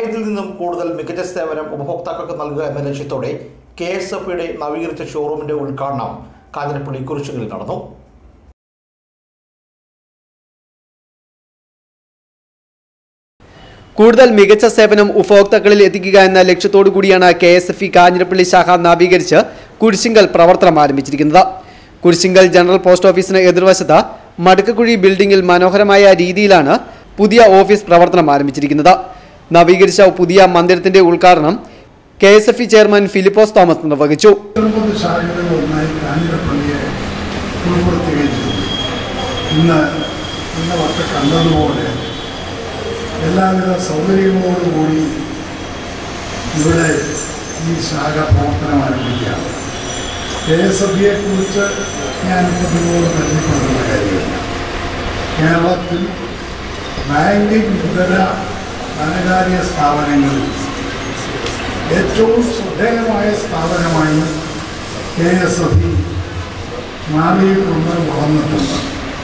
പഴയതിൽ നിന്നും കൂടുതൽ മികച്ച സേവനം ഉപഭോക്താക്കൾക്ക് നൽകുക എന്ന ലക്ഷ്യത്തോടെ കെ എസ് എഫ് യുടെ നവീകരിച്ച ഷോറൂമിന്റെ ഉദ്ഘാടനം കാഞ്ഞിരപ്പള്ളി കുരിശുകളിൽ നടന്നു കൂടുതൽ മികച്ച സേവനം ഉപഭോക്താക്കളിൽ എത്തിക്കുക എന്ന ലക്ഷ്യത്തോടു കൂടിയാണ് K S F E Kanjirappally ശാഖ നവീകരിച്ച് കുരിശിങ്കൽ പ്രവർത്തനം ആരംഭിച്ചിരിക്കുന്നത് കുരിശിങ്കൽ ജനറൽ പോസ്റ്റ് ഓഫീസിന് എതിർവശത്ത് മടുക്കക്കുഴി ബിൽഡിംഗിൽ മനോഹരമായ രീതിയിലാണ് പുതിയ ഓഫീസ് പ്രവർത്തനം ആരംഭിച്ചിരിക്കുന്നത് നവീകരിച്ച പുതിയ മന്ദിരത്തിന്റെ ഉദ്ഘാടനം K S F E chairman Philipose Thomas നിർവഹിച്ചു പത്തൊൻപത് ശാഖകളിൽ ഒന്നായി കാഞ്ഞിരപ്പള്ളിയെ ഉൾപ്പെടുത്തുകയും ചെയ്തു ഇന്ന് നിങ്ങളൊക്കെ കണ്ടതുപോലെ എല്ലാവിധ സൗകര്യങ്ങളോടുകൂടി ഇവിടെ ഈ ശാഖ പ്രവർത്തനം ആരംഭിക്കുകയാണ് കെ എസ് എഫ് ബിയെ കുറിച്ച് ഞാനിപ്പോൾ നിങ്ങളോട് പരിചയപ്പെടുന്ന കാര്യമില്ല കേരളത്തിൽ ബാങ്കിംഗ് ഇതര ധനകാര്യ സ്ഥാപനങ്ങളിൽ ഏറ്റവും ശ്രദ്ധേയമായ സ്ഥാപനമായി കെ എസ് എഫ് ഇ മാറിയിട്ടുണ്ട് വളർന്നിട്ടുണ്ട്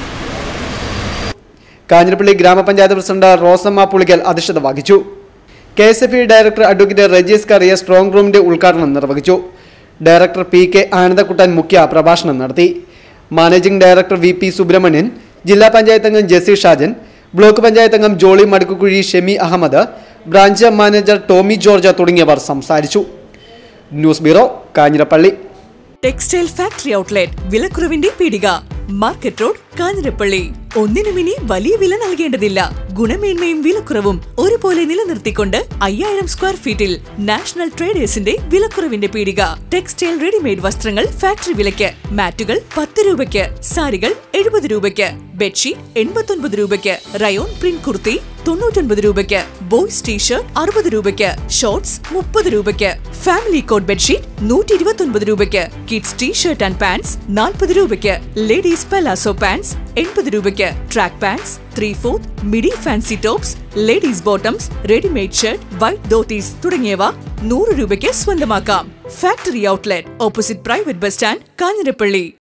കാഞ്ഞിരപ്പള്ളി ഗ്രാമപഞ്ചായത്ത് പ്രസിഡന്റ് റോസമ്മ പുളിക്കൽ അധ്യക്ഷത വഹിച്ചു K S F E director advocate Rajees Kariya strong റൂമിന്റെ ഉദ്ഘാടനം നിർവഹിച്ചു ഡയറക്ടർ പി കെ ആനന്ദക്കുട്ടൻ മുഖ്യ പ്രഭാഷണം നടത്തി managing director V P Subrahmanian ജില്ലാ പഞ്ചായത്ത് അംഗം ജെസി ഷാജൻ ബ്ലോക്ക് പഞ്ചായത്ത് അംഗം ജോളി മടുക്കുകുഴി ഷെമി അഹമ്മദ് ബ്രാഞ്ച് മാനേജർ ടോമി ജോർജ് തുടങ്ങിയവർ സംസാരിച്ചു news bureau Kanjirappally textile factory outlet വിലക്കുറവിന്റെ പീടിക മാർക്കറ്റ് റോഡ് കാഞ്ഞിരപ്പള്ളി ഒന്നിനും ഇനി വലിയ വില നൽകേണ്ടതില്ല ഗുണമേന്മയും വിലക്കുറവും ഒരുപോലെ നിലനിർത്തിക്കൊണ്ട് അയ്യായിരം സ്ക്വയർ ഫീറ്റിൽ നാഷണൽ ട്രേഡേഴ്സിന്റെ വിലക്കുറവിന്റെ പീടിക ടെക്സ്റ്റൈൽ റെഡിമെയ്ഡ് വസ്ത്രങ്ങൾ ഫാക്ടറി വിലയ്ക്ക് മാറ്റുകൾ പത്ത് രൂപയ്ക്ക് സാരികൾ എഴുപത് രൂപയ്ക്ക് ബെഡ്ഷീറ്റ് എൺപത്തൊൻപത് രൂപയ്ക്ക് റയോൺ പ്രിന്റ് കുർത്തി തൊണ്ണൂറ്റൊൻപത് രൂപയ്ക്ക് ബോയ്സ് ടീഷർട്ട് അറുപത് രൂപയ്ക്ക് ഷോർട്സ് മുപ്പത് രൂപയ്ക്ക് ഫാമിലി കോട്ട് ബെഡ്ഷീറ്റ് നൂറ്റി ഇരുപത്തൊൻപത് രൂപയ്ക്ക് കിഡ്സ് ടീഷർട്ട് ആൻഡ് പാൻസ് നാൽപ്പത് രൂപയ്ക്ക് ലേഡീസ് പലാസോ പാൻസ് എൺപത് രൂപയ്ക്ക് track pants three fourth midi fancy tops ladies bottoms readymade shirt white dhotis തുടങ്ങിയവ നൂറ് രൂപയ്ക്ക് സ്വന്തമാക്കാം factory outlet opposite private bus stand Kanjirappally